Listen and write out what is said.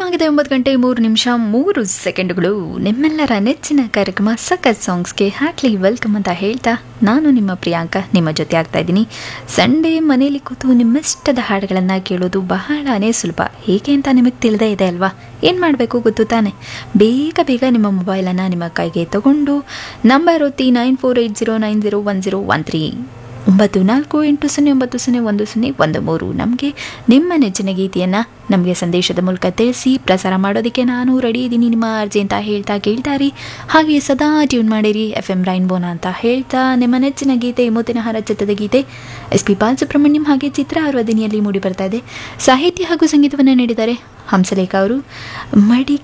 ಆಗಿದೆ ಒಂಬತ್ತು ಗಂಟೆ ಮೂರು ನಿಮಿಷ ಮೂರು ಸೆಕೆಂಡ್ಗಳು ನಿಮ್ಮೆಲ್ಲರ ನೆಚ್ಚಿನ ಕಾರ್ಯಕ್ರಮ ಸಖತ್ ಸಾಂಗ್ಸ್ಗೆ ಹಾಕ್ಲಿ ವೆಲ್ಕಮ್ ಅಂತ ಹೇಳ್ತಾ ನಾನು ನಿಮ್ಮ ಪ್ರಿಯಾಂಕ ನಿಮ್ಮ ಜೊತೆ ಆಗ್ತಾ ಇದ್ದೀನಿ ಸಂಡೇ ಮನೇಲಿ ಕೂತು ನಿಮ್ಮಿಷ್ಟದ ಹಾಡುಗಳನ್ನು ಕೇಳೋದು ಬಹಳನೇ ಸುಲಭ ಹೇಗೆ ಅಂತ ನಿಮಗೆ ತಿಳಿದೇ ಇದೆ ಅಲ್ವಾ ಏನು ಮಾಡಬೇಕು ಗೊತ್ತು ತಾನೆ ಬೇಗ ಬೇಗ ನಿಮ್ಮ ಮೊಬೈಲನ್ನು ನಿಮ್ಮ ಕೈಗೆ ತಗೊಂಡು ನಂಬರ್ ಒತ್ತಿ nine four eight zero nine zero one zero one three ಒಂಬತ್ತು ನಾಲ್ಕು ಎಂಟು ಸೊನ್ನೆ ಒಂಬತ್ತು ಸೊನ್ನೆ ಒಂದು ಸೊನ್ನೆ ಒಂದು ಮೂರು ನಮಗೆ ನಿಮ್ಮ ನೆಚ್ಚಿನ ಗೀತೆಯನ್ನು ನಮಗೆ ಸಂದೇಶದ ಮೂಲಕ ತಿಳಿಸಿ ಪ್ರಸಾರ ಮಾಡೋದಕ್ಕೆ ನಾನು ರೆಡಿ ಇದ್ದೀನಿ ನಿಮ್ಮ ಅರ್ಜಿ ಅಂತ ಹೇಳ್ತಾ ಕೇಳ್ತಾರಿ ಹಾಗೆ ಸದಾ ಟ್ಯೂನ್ ಮಾಡಿರಿ ಎಫ್ ಎಂ ರೈನ್ಬೋನ ಅಂತ ಹೇಳ್ತಾ ನಿಮ್ಮ ನೆಚ್ಚಿನ ಗೀತೆ ಮುತ್ತಿನ ಹಾರ ಚಿತ್ರದ ಗೀತೆ ಎಸ್ ಪಿ ಬಾಲಸುಬ್ರಹ್ಮಣ್ಯಂ ಹಾಗೆ ಚಿತ್ರ ಅವರ ಧ್ವನಿಯಲ್ಲಿ ಮೂಡಿ ಬರ್ತಾ ಇದೆ ಸಾಹಿತ್ಯ ಹಾಗೂ ಸಂಗೀತವನ್ನು ನೀಡಿದ್ದಾರೆ ಹಂಸಲೇಖ ಅವರು ಮಡಿ